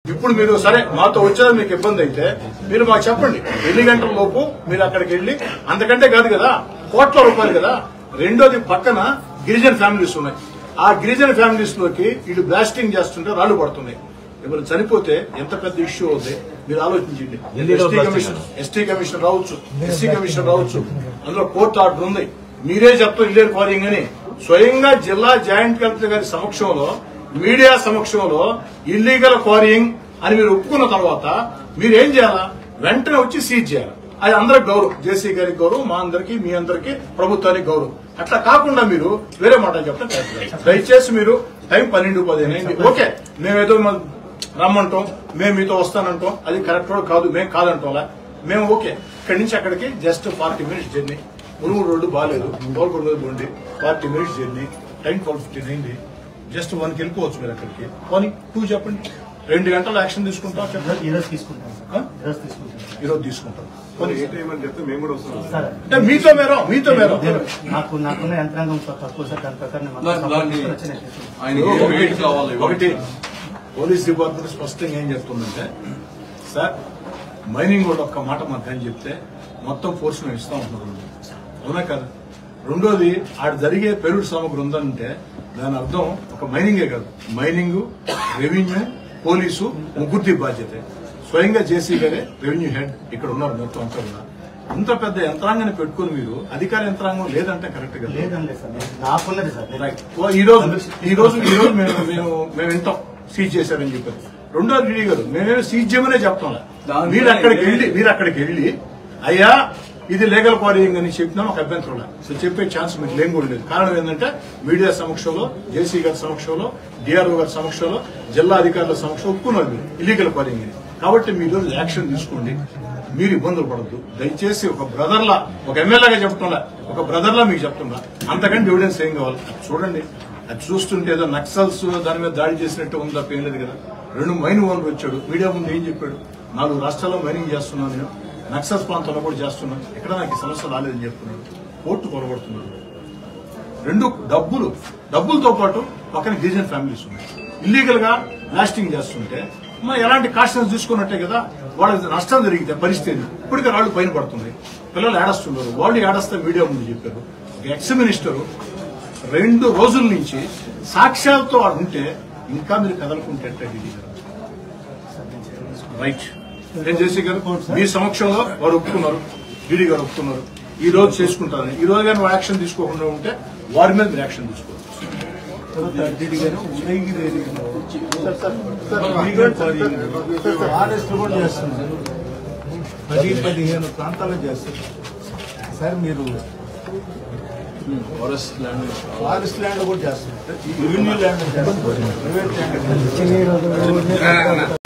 ఇప్పుడు మీరు సరే మాతో వచ్చేది మీకు ఇబ్బంది అయితే మీరు మాకు చెప్పండి ఎన్ని గంటల లోపు మీరు అక్కడికి వెళ్ళి అంతకంటే కాదు కదా కోట్ల రూపాయలు కదా రెండోది పక్కన గిరిజన ఫ్యామిలీస్ ఉన్నాయి ఆ గిరిజన ఫ్యామిలీస్ లోకి వీళ్ళు బ్లాస్టింగ్ చేస్తుంటే రాళ్లు పడుతున్నాయి ఎవరు చనిపోతే ఎంత పెద్ద ఇష్యూ అవుతుంది మీరు ఆలోచించండి ఎస్టీ కమిషన్ ఎస్టీ కమిషన్ రావచ్చు ఎస్సీ కమిషన్ రావచ్చు అందులో కోర్టు ఆర్డర్ ఉంది మీరే చెప్తారు ఇల్లేరు క్వారింగ్ అని స్వయంగా జిల్లా జాయింట్ కలెక్టర్ గారి సమక్షంలో మీడియా సమక్షంలో ఇల్లీగల్ క్వారింగ్ అని మీరు ఒప్పుకున్న తర్వాత మీరు ఏం చేయాలా వెంటనే వచ్చి సీజ్ చేయాలి అది అందరికి గౌరవం జేసీ గారికి గౌరవం మా అందరికి మీ అందరికి ప్రభుత్వానికి గౌరవం అట్లా కాకుండా మీరు వేరే మాట చెప్పడం కరెక్ట్ కాదు. దయచేసి మీరు టైం పన్నెండు పదిహేను అయింది ఓకే మేమేదో మ- రమ్మంటాం మేము మీతో వస్తానంటాం అది కరెక్ట్ కాదు మేము కాదంటాంలా మేము ఓకే ఇక్కడి నుంచి అక్కడికి జస్ట్ ఫార్టీ మినిట్స్ జర్నీ మురుగు రోడ్డు బాగాలేదు గోల్కొండ రోడ్డు ఉండి forty minutes journey time twelve fifteen అయింది జస్ట్ వన్కి వెళ్ళిపోవచ్చు మీరు అక్కడికి వన్ టూ చెప్పండి రెండు గంటలు యాక్షన్ తీసుకుంటాం చెప్పండి ఈరోజు తీసుకుంటాం సార్ ఆ? ఈరోజు తీసుకుంటాం ఈరోజు తీసుకుంటాం పోనీ. ఏ టైం అని చెప్తే మేము కూడా వస్తున్నాం సార్ అంటే మీతో మేరం మీతో మేరం నేను- నాకు నాకున్న యంత్రాంగం సార్ తక్కువ సార్ దాని ప్రకారం నేను మొత్తం దాన్ని- దాన్ని- తీసుకొని వచ్చి నేను చేసుకుంటాను. ఆయన వెయిట్ కావాలి ఒకటి పోలీస్ డిపార్ట్మెంట్ స్పష్టంగా ఏం చెప్తుందంటే సార్ మైనింగ్ కూడా ఒక్క మాట మాకు అని చెప్తే మొత్తం ఫోర్స్ మేము ఇస్తా ఉంటున్నాం అవునా కదా రెండోది ఆడ జరిగే పెరుడు సామగ్రి ఉందంటే దాని అర్థం ఒక మైనింగే కాదు మైనింగ్ రెవెన్యూ పోలీసు ముగ్గురిది బాధ్యత స్వయంగా జేసీ గారే రెవెన్యూ హెడ్ ఇక్కడ ఉన్నారు మొత్తం అంతా కూడా ఇంత పెద్ద యంత్రాంగాన్ని పెట్టుకుని మీరు అధికార యంత్రాంగం లేదంటే కరెక్ట్ కదా లేదండి లేదు సార్ నేను- నాకున్నది సార్ నేను- రైట్. ఓ, ఈ రోజు ఈ రోజు ఈ రోజు మేము మేము మేము వింటాం సీజ్ చేశారని చెప్పారు రెండో రెడీ గారు మేమేమో సీజ్ చేయమనే చెప్తాం దాంట్లో మీరు అక్కడికి ఏ- వెళ్ళి మీరు అక్కడికి వెళ్ళి అయ్యా ఇది లీగల్ క్వారీయింగ్ అని చెప్పినా ఒక అభ్యంతరం లేదు సో చెప్పే ఛాన్స్ మీకు లేని కూడా లేదు కారణం ఏంటంటే మీడియా సమక్షంలో జేసీ గారి సమక్షంలో డిఆర్ఓ గారి సమక్షంలో జిల్లా అధికారుల సమక్షంలో ఒప్పుకున్నారు మీరు ఇల్లీగల్ క్వారీయింగ్ అని కాబట్టి మీరు ఈరోజు యాక్షన్ తీసుకోండి మీరు ఇబ్బందులు పడద్దు దయచేసి ఒక బ్రదర్లా ఒక ఎమ్మెల్యేగా చెప్తున్నా ఒక బ్రదర్లా మీకు చెప్తున్నా అంతకంటే ఎవిడెన్స్ ఏం కావాలి అది చూడండి అది చూస్తుంటే ఏదో నక్సల్స్ దాని మీద దాడి చేసినట్టు ఉంది తప్ప ఏం లేదు కదా రెండు మైన్ ఓనర్ వచ్చాడు మీడియా ముందు ఏం చెప్పాడు నాలుగు రాష్ట్రాల్లో మైనింగ్ చేస్తున్నాను నేను నక్సల్స్ ప్రాంతంలో కూడా చేస్తున్నాను ఎక్కడ నాకు ఈ సమస్య రాలేదని చెప్తున్నాడు కోర్టు కొలబడుతున్నాడు రెండు డబ్బులు డబ్బులతో పాటు పక్కన గిరిజన ఫ్యామిలీస్ ఉన్నాయి ఇల్లీగల్ గా బ్లాస్టింగ్ చేస్తుంటే మరి ఎలాంటి కాషన్స్ తీసుకున్నట్టే కదా వాళ్ళకి నష్టం జరిగితే పరిస్థితి ఇప్పటికే రాళ్ళు పైన పడుతుంది పిల్లలు ఏడస్తున్నారు వాళ్ళు ఏడస్తే మీడియా ముందు చెప్పారు ఒక ఎక్స్ మినిస్టర్ రెండు రోజుల నుంచి సాక్ష్యాలతో వాడు ఉంటే ఇంకా మీరు కదలకుంటే ఎట్లా డీడీ గారు రైట్ ఏం చేసి గారు మీ సమక్షంలో వారు ఒప్పుకున్నారు డీడీ గారు ఒప్పుకున్నారు ఈ రోజు చేసుకుంటారని ఈ రోజు కానీ యాక్షన్ తీసుకోకుండా ఉంటే వారి మీద మీరు యాక్షన్ తీసుకోవచ్చు ఫారెస్ట్ కూడా చేస్తున్నారు పది పదిహేను ప్రాంతాల్లో చేస్తారు సార్ మీరు ఫారెస్ట్ ల్యాండ్ ఫారెస్ట్ ల్యాండ్ కూడా చేస్తున్నారు రెవెన్యూ ల్యాండ్ చేస్తారు ప్రైవేట్ ల్యాండ్